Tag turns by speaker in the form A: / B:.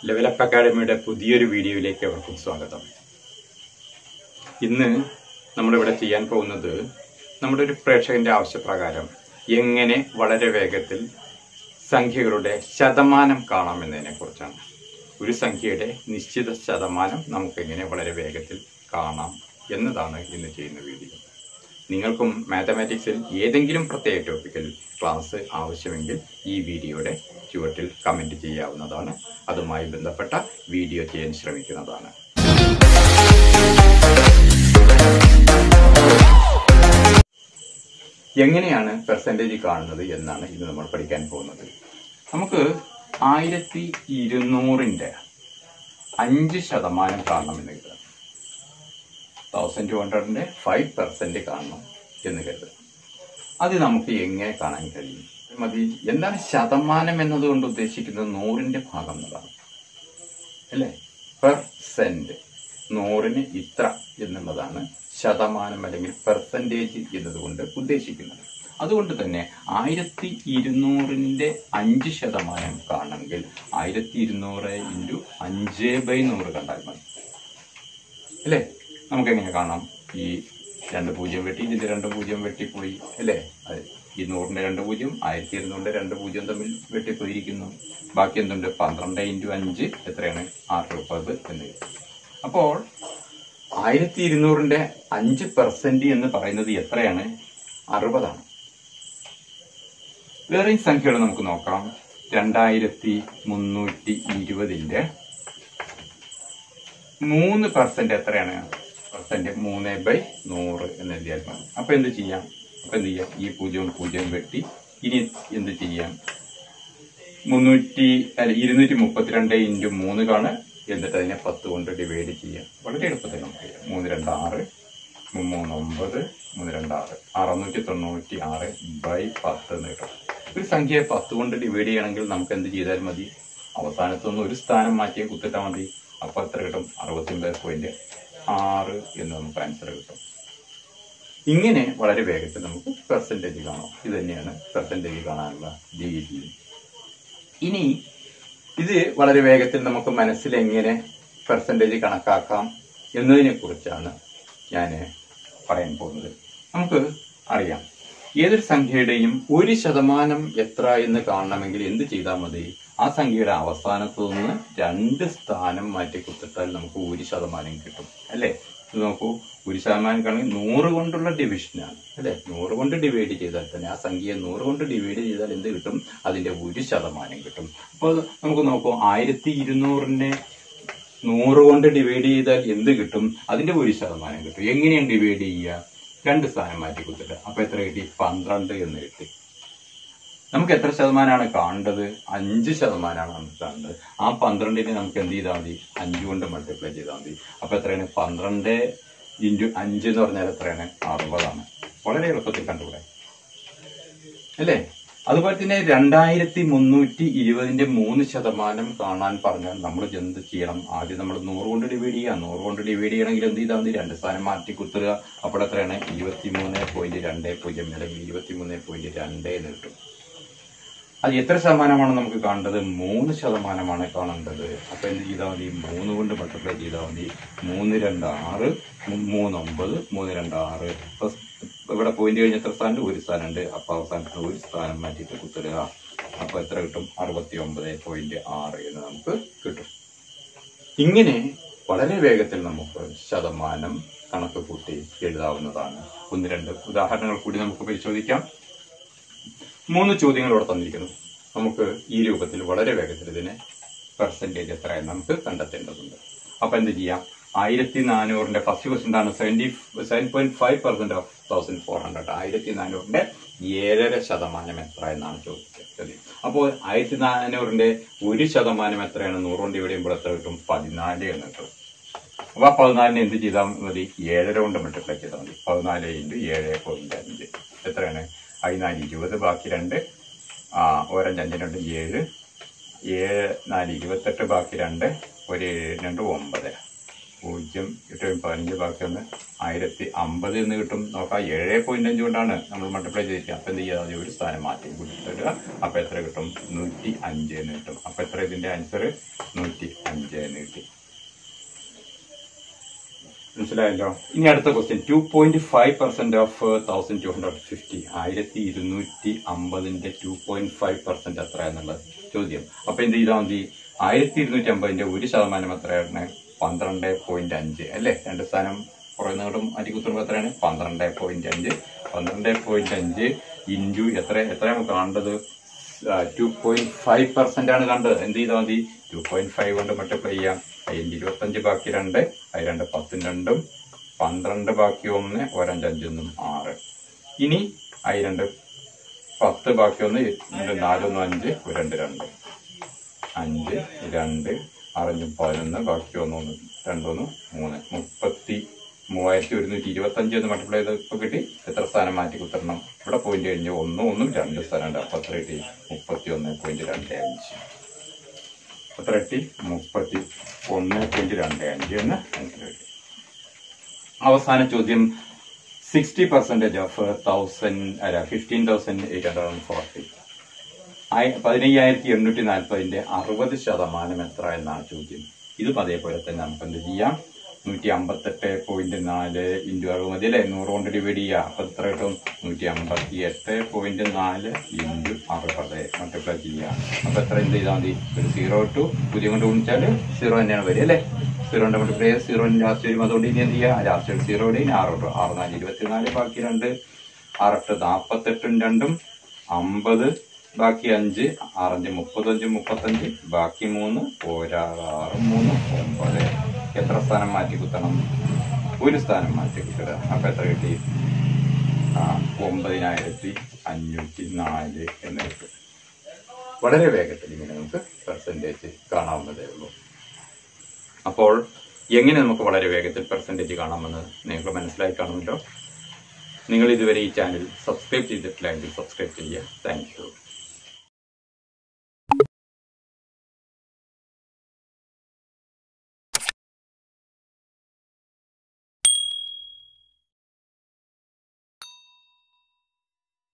A: level up അക്കാഡമിയുടെ പുതിയൊരു വീഡിയോയിലേക്ക് അവർക്കും സ്വാഗതം ഇന്ന് നമ്മളിവിടെ ചെയ്യാൻ പോകുന്നത് നമ്മുടെ ഒരു പ്രേക്ഷകന്റെ ആവശ്യപ്രകാരം എങ്ങനെ വളരെ വേഗത്തിൽ സംഖ്യകളുടെ ശതമാനം കാണാമെന്നതിനെ കുറിച്ചാണ് ഒരു സംഖ്യയുടെ നിശ്ചിത ശതമാനം നമുക്കെങ്ങനെ വളരെ വേഗത്തിൽ കാണാം എന്നതാണ് ഇന്ന് ചെയ്യുന്ന വീഡിയോ നിങ്ങൾക്കും മാത്തമാറ്റിക്സിൽ ഏതെങ്കിലും പ്രത്യേക ടോപ്പിക്കിൽ ക്ലാസ് ആവശ്യമെങ്കിൽ ഈ വീഡിയോയുടെ ചുവട്ടിൽ കമന്റ് ചെയ്യാവുന്നതാണ് അതുമായി ബന്ധപ്പെട്ട വീഡിയോ ചെയ്യാൻ ശ്രമിക്കുന്നതാണ് എങ്ങനെയാണ് പെർസെൻറ്റേജ് കാണുന്നത് എന്നാണ് ഇന്ന് നമ്മൾ പഠിക്കാൻ പോകുന്നത് നമുക്ക് ആയിരത്തി ഇരുന്നൂറിൻ്റെ അഞ്ച് ശതമാനം കാണണമെന്ന് കരുതാം തൗസൻഡ് ടു ഹൺഡ്രഡിന്റെ ഫൈവ് പെർസെന്റ് കാണണം എന്ന് കരുതുക അത് നമുക്ക് എങ്ങനെ കാണാൻ കഴിയും മതി എന്താണ് ശതമാനം എന്നതുകൊണ്ട് ഉദ്ദേശിക്കുന്നത് നൂറിന്റെ ഭാഗം എന്നതാണ് അല്ലേ പെർസെന്റ് നൂറിന് ഇത്ര എന്നുള്ളതാണ് ശതമാനം അല്ലെങ്കിൽ പെർസെൻറ്റേജ് എന്നതുകൊണ്ട് ഉദ്ദേശിക്കുന്നത് അതുകൊണ്ട് തന്നെ ആയിരത്തി ഇരുന്നൂറിന്റെ അഞ്ച് ശതമാനം കാണണമെങ്കിൽ ആയിരത്തി ഇരുന്നൂറ് ഇൻറ്റു അഞ്ച് ബൈ നൂറ് കണ്ടാൽ മതി അല്ലേ നമുക്ക് എങ്ങനെ കാണാം ഈ രണ്ട് പൂജ്യം വെട്ടി ഇതിന്റെ രണ്ട് പൂജ്യം വെട്ടിപ്പോയി അല്ലേ അത് ഈ നൂറിന്റെ രണ്ട് പൂജ്യം ആയിരത്തി ഇരുന്നൂറിന്റെ രണ്ട് പൂജ്യം തമ്മിൽ വെട്ടിപ്പോയിരിക്കുന്നു ബാക്കി എന്തുണ്ട് പന്ത്രണ്ട് ഇൻറ്റു അഞ്ച് എത്രയാണ് ആറ് മുപ്പത് എന്ന് കിട്ടും അപ്പോൾ ആയിരത്തി ഇരുന്നൂറിന്റെ അഞ്ച് പെർസെന്റ് എന്ന് പറയുന്നത് എത്രയാണ് അറുപതാണ് വേറെയും സംഖ്യകൾ നമുക്ക് നോക്കാം രണ്ടായിരത്തി മുന്നൂറ്റി ഇരുപതിന്റെ മൂന്ന് പെർസെന്റ് എത്രയാണ് പെർസെന്റ് മൂന്ന് ബൈ നൂറ് എന്ന് എഴുതിയാൽ മതി അപ്പൊ എന്ത് ചെയ്യാം അപ്പൊ എന്ത് ചെയ്യാം ഈ പൂജ്യം പൂജ്യം വെട്ടി ഇനി എന്ത് ചെയ്യാം മുന്നൂറ്റി അല്ല ഇരുന്നൂറ്റി മുപ്പത്തിരണ്ട് ഇൻറ്റു മൂന്ന് കാണ് എന്നിട്ട് അതിനെ പത്ത് കൊണ്ട് ഡിവൈഡ് ചെയ്യാം വളരെ എളുപ്പത്തിൽ നമുക്ക് ചെയ്യാം മൂന്ന് രണ്ട് ആറ് മൂന്ന് ഒമ്പത് മൂന്ന് രണ്ട് ആറ് അറുന്നൂറ്റി തൊണ്ണൂറ്റി ആറ് ബൈ പത്ത് എന്ന് കിട്ടും ഒരു സംഖ്യയെ പത്ത് കൊണ്ട് ഡിവൈഡ് ചെയ്യണമെങ്കിൽ നമുക്ക് എന്ത് ചെയ്താൽ മതി അവസാനത്തൊന്ന് ഒരു സ്ഥാനം മാറ്റിയാൽ കുത്തിട്ടാൽ മതി അപ്പൊ എത്ര കിട്ടും അറുപത്തിയൊമ്പത് പോയിന്റ് ആറ് എന്ന് നമുക്ക് ആൻസർ കിട്ടും ഇങ്ങനെ വളരെ വേഗത്തിൽ നമുക്ക് പെർസെൻറ്റേജ് കാണാം ഇത് തന്നെയാണ് പെർസെൻറ്റേജ് കാണാനുള്ള രീതി ഇനി ഇത് വളരെ വേഗത്തിൽ നമുക്ക് മനസ്സിൽ എങ്ങനെ പെർസെൻറ്റേജ് കണക്കാക്കാം എന്നതിനെ കുറിച്ചാണ് ഞാൻ പറയാൻ പോകുന്നത് നമുക്ക് അറിയാം ഏതൊരു സംഖ്യയുടെയും ഒരു ശതമാനം എത്ര എന്ന് കാണണമെങ്കിൽ എന്ത് ചെയ്താൽ മതി ആ സംഖ്യയുടെ അവസാനത്തു നിന്ന് രണ്ട് സ്ഥാനം മാറ്റി കുത്തിട്ടാൽ നമുക്ക് ഒരു ശതമാനം കിട്ടും അല്ലേ ഇത് നോക്കൂ ഒരു ശതമാനം കാണുമെങ്കിൽ നൂറ് കൊണ്ടുള്ള ഡിവിഷനാണ് അല്ലെ നൂറ് കൊണ്ട് ഡിവൈഡ് ചെയ്താൽ തന്നെ ആ സംഖ്യയെ നൂറ് കൊണ്ട് ഡിവൈഡ് ചെയ്താൽ എന്ത് കിട്ടും അതിന്റെ ഒരു ശതമാനം കിട്ടും അപ്പോൾ നമുക്ക് നോക്കൂ ആയിരത്തി ഇരുന്നൂറിന്റെ നൂറ് കൊണ്ട് ഡിവൈഡ് ചെയ്താൽ എന്ത് കിട്ടും അതിന്റെ ഒരു ശതമാനം കിട്ടും എങ്ങനെയാണ് ഡിവൈഡ് ചെയ്യുക രണ്ട് സ്ഥാനം മാറ്റി കുത്തിട്ട് അപ്പൊ എത്ര കിട്ടി പന്ത്രണ്ട് എന്ന് കിട്ടി നമുക്ക് എത്ര ശതമാനമാണ് കാണേണ്ടത് അഞ്ച് ശതമാനമാണ് നമുക്ക് കാണേണ്ടത് ആ പന്ത്രണ്ടിനെ നമുക്ക് എന്ത് ചെയ്താൽ മതി അഞ്ച് കൊണ്ട് മൾട്ടിപ്ലൈ ചെയ്താൽ മതി അപ്പൊ എത്രയാണ് പന്ത്രണ്ട് ഇൻറ്റു അഞ്ച് എന്ന് പറഞ്ഞാൽ എത്രയാണ് അറുപതാണ് വളരെ എളുപ്പത്തിൽ കണ്ടുകൂടെ അല്ലേ അതുപോലെ തന്നെ രണ്ടായിരത്തി മുന്നൂറ്റി ഇരുപതിന്റെ മൂന്ന് ശതമാനം കാണാൻ പറഞ്ഞാൽ നമ്മൾ എന്ത് ചെയ്യണം ആദ്യം നമ്മൾ നൂറ് കൊണ്ട് ഡിവൈഡ് ചെയ്യുക നൂറ് കൊണ്ട് ഡിവൈഡ് ചെയ്യണമെങ്കിൽ എന്ത് ചെയ്താൽ മതി രണ്ട് സ്ഥാനം മാറ്റി കുത്തുക അപ്പോൾ എത്രയാണ് ഇരുപത്തി മൂന്ന് പോയിന്റ് രണ്ട് പൂജ്യം അല്ലെങ്കിൽ ഇരുപത്തി മൂന്ന് പോയിന്റ് രണ്ട് എന്ന് കിട്ടും അത് എത്ര ശതമാനമാണ് നമുക്ക് കാണേണ്ടത് മൂന്ന് ശതമാനമാണ് കാണേണ്ടത് അപ്പൊ എന്ത് ചെയ്താൽ മതി മൂന്ന് കൊണ്ട് മൾട്ടിപ്ലൈ ചെയ്താൽ മതി മൂന്ന് രണ്ട് ആറ് മൂന്ന് ഒമ്പത് മൂന്ന് രണ്ട് ആറ് ഇവിടെ പോയിന്റ് കഴിഞ്ഞ എത്ര സ്ഥാനം ഒരു സ്ഥാനം ഉണ്ട് അപ്പൊ അവസാനത്തിന് ഒരു സ്ഥാനം മാറ്റിയിട്ട് കുത്തിടുക അപ്പൊ എത്ര കിട്ടും അറുപത്തി ഒമ്പത് പോയിന്റ് ആറ് എന്ന് നമുക്ക് കിട്ടും ഇങ്ങനെ വളരെ വേഗത്തിൽ നമുക്ക് ശതമാനം കണക്ക് കൂട്ടി എഴുതാവുന്നതാണ് ഒന്ന് രണ്ട് ഉദാഹരണങ്ങൾ കൂടി നമുക്ക് പരിശോധിക്കാം മൂന്ന് ചോദ്യങ്ങൾ ഇവിടെ തന്നിരിക്കുന്നു നമുക്ക് ഈ രൂപത്തിൽ വളരെ വേഗത്തിൽ ഇതിനെ പെർസെന്റേജ് എത്രയെന്ന് നമുക്ക് കണ്ടെത്തേണ്ടതുണ്ട് അപ്പൊ എന്ത് ചെയ്യാം ആയിരത്തി നാനൂറിന്റെ ഫസ്റ്റ് ക്വസ്റ്റൻ ആണ് seventy seven point five percent of thousand four hundred ആയിരത്തി നാനൂറിന്റെ ഏഴര ശതമാനം എത്ര എന്നാണ് ചോദിച്ചത് അപ്പോൾ ആയിരത്തി നാനൂറിന്റെ ഒരു ശതമാനം എത്രയാണ് നൂറുകൊണ്ട് ഇവിടെ ചെയ്യുമ്പോൾ എത്ര കിട്ടും പതിനാല് എന്ന് കിട്ടും അപ്പൊ ആ പതിനാലിന് എന്ത് ചെയ്താൽ മതി ഏഴര കൊണ്ട് മൾട്ടിപ്ലൈ ചെയ്താൽ മതി പതിനാല് ഇൻറ്റു ഏഴ് പോയിന്റ് അഞ്ച് എത്രയാണ് അതിനാല് ഇരുപത് ബാക്കി രണ്ട് ആ ഓരഞ്ച് അഞ്ച് രണ്ട് ഏഴ് ഏഴ് നാല് ഇരുപത്തെട്ട് ബാക്കി രണ്ട് ഒരു രണ്ട് ഒമ്പത് പൂജ്യം എട്ട് പതിനഞ്ച് ബാക്കി ഒന്ന് ആയിരത്തി അമ്പത് എന്ന് കിട്ടും നോക്കാം ഏഴ് പോയിന്റ് അഞ്ച് കൊണ്ടാണ് നമ്മൾ മൾട്ടിപ്ലൈ ചെയ്തിരിക്കുക അപ്പം എന്ത് ചെയ്യാതെ ഒരു സ്ഥാനം മാറ്റി കൊടുത്തിടുക അപ്പം എത്ര കിട്ടും നൂറ്റി അഞ്ച് എന്ന് കിട്ടും അപ്പം എത്ര ഇതിന്റെ ആൻസർ നൂറ്റി അഞ്ച് എന്ന് കിട്ടി മനസ്സിലായല്ലോ ഇനി അടുത്ത question two point five percent of thousand two hundred fifty ആയിരത്തി ഇരുന്നൂറ്റി അമ്പതിന്റെ ടു പോയിന്റ് ഫൈവ് പെർസെന്റ് എത്ര എന്നുള്ള ചോദ്യം അപ്പൊ എന്ത് ചെയ്താൽ മതി ആയിരത്തി ഇരുന്നൂറ്റി അമ്പതിന്റെ ഒരു ശതമാനം എത്രയാണ് പന്ത്രണ്ട് പോയിന്റ് അഞ്ച് അല്ലേ രണ്ട് സ്ഥാനം കുറയുന്നതും അരികുത്തുമ്പോൾ എത്രയാണ് പന്ത്രണ്ട് പോയിന്റ് അഞ്ച് പന്ത്രണ്ട് പോയിന്റ് അഞ്ച് ഇൻറ്റു എത്ര എത്രയാണ് കാണേണ്ടത് ടു പോയിന്റ് ഫൈവ് പെർസെന്റ് ആണ് കണ്ടത് എന്ത് ചെയ്താൽ മതി ടു പോയിന്റ് ഫൈവ് കൊണ്ട് മൾട്ടിപ്ലൈ ചെയ്യാം അതിന്റെ ഇരുപത്തഞ്ച് ബാക്കി രണ്ട് അത് രണ്ട് പത്തും രണ്ടും പന്ത്രണ്ട് ബാക്കി ഒന്ന് ഒരഞ്ച് അഞ്ചൊന്നും ആറ് ഇനി അത് രണ്ട് പത്ത് ബാക്കി ഒന്ന് രണ്ട് നാലൊന്നും അഞ്ച് ഒരു രണ്ട് രണ്ട് അഞ്ച് രണ്ട് ആറഞ്ചും പതിനൊന്ന് ബാക്കി ഒന്ന് ഒന്ന് രണ്ടൊന്ന് മൂന്ന് മുപ്പത്തി മൂവായിരത്തി ഒരുന്നൂറ്റി ഇരുപത്തഞ്ച് എന്ന് മൾട്ടിപ്ലൈ ചെയ്ത് ഇപ്പൊ കിട്ടി എത്ര സ്ഥാനം മാറ്റി കുത്തരണം ഇവിടെ പോയിന്റ് കഴിഞ്ഞ് ഒന്നും ഒന്നും രണ്ട് സ്ഥാനം ഉണ്ട് അപ്പൊ എത്ര കിട്ടി മുപ്പത്തി ഒന്ന് പോയിന്റ് രണ്ട് അഞ്ച് എത്ര കിട്ടി മുപ്പത്തി ഒന്ന് പോയിന്റ് രണ്ട് അഞ്ച് എന്ന് ആൻസർ കിട്ടി അവസാന ചോദ്യം സിക്സ്റ്റി പെർസെന്റേജ് ഓഫ് തൗസൻഡ് അല്ല fifteen thousand eight hundred and forty പതിനയ്യായിരത്തി എണ്ണൂറ്റി നാൽപ്പതിന്റെ അറുപത് ശതമാനം എത്ര എന്നാണ് ചോദ്യം ഇതും അതേപോലെ തന്നെ നമുക്ക് എന്ത് ചെയ്യാം നൂറ്റി അമ്പത്തെട്ട് പോയിന്റ് നാല് ഇൻറ്റു അറുപത് മതി അല്ലേ നൂറ് കൊണ്ട് ഡിവൈഡ് ചെയ്യുക അപ്പൊ എത്ര കിട്ടും നൂറ്റി അമ്പത്തി എട്ട് പോയിന്റ് നാല് ഇൻറ്റു അറുപത് മൾട്ടിപ്ലൈ ചെയ്യുക അപ്പൊ എത്ര എന്ത് ചെയ്താൽ മതി ഒരു സീറോ ടു പൂജ്യം കൊണ്ട് ഗുണിച്ചാൽ സീറോ തന്നെയാണ് വരിക അല്ലേ സീറോ കൊണ്ട് മൾട്ടിപ്ലൈ ചെയ്യുക സീറോ ലാസ്റ്റ് വരുമ്പോൾ അതുകൊണ്ട് ഇനി എന്ത് ചെയ്യുക ലാസ്റ്റ് ഒരു സീറോ ഇനി ആറ് കിട്ടും ആറ് നാല് ഇരുപത്തിനാല് ബാക്കി രണ്ട് ആറെട്ട് നാൽപ്പത്തെട്ടും രണ്ടും അമ്പത് ബാക്കി അഞ്ച് ആറഞ്ച് മുപ്പത്തഞ്ച് മുപ്പത്തഞ്ച് ബാക്കി മൂന്ന് ഒരാറ് മൂന്ന് ഒമ്പത് എത്ര സ്ഥാനം മാറ്റി കുത്തണം ഒരു സ്ഥാനം മാറ്റി കുത്തുക അപ്പൊ എത്ര കിട്ടി ആ ഒമ്പതിനായിരത്തി അഞ്ഞൂറ്റി നാല് എന്ന് കിട്ടും വളരെ വേഗത്തിൽ ഇങ്ങനെ നമുക്ക് പെർസെൻറ്റേജ് കാണാവുന്നതേ ഉള്ളൂ അപ്പോൾ എങ്ങനെ നമുക്ക് വളരെ വേഗത്തിൽ പെർസെൻറ്റേജ് കാണാമെന്ന് നിങ്ങൾക്ക് മനസ്സിലായി കാണുമല്ലോ നിങ്ങൾ ഇതുവരെ ഈ ചാനൽ സബ്സ്ക്രൈബ് ചെയ്തിട്ടില്ലെങ്കിൽ സബ്സ്ക്രൈബ് ചെയ്യുക താങ്ക് യു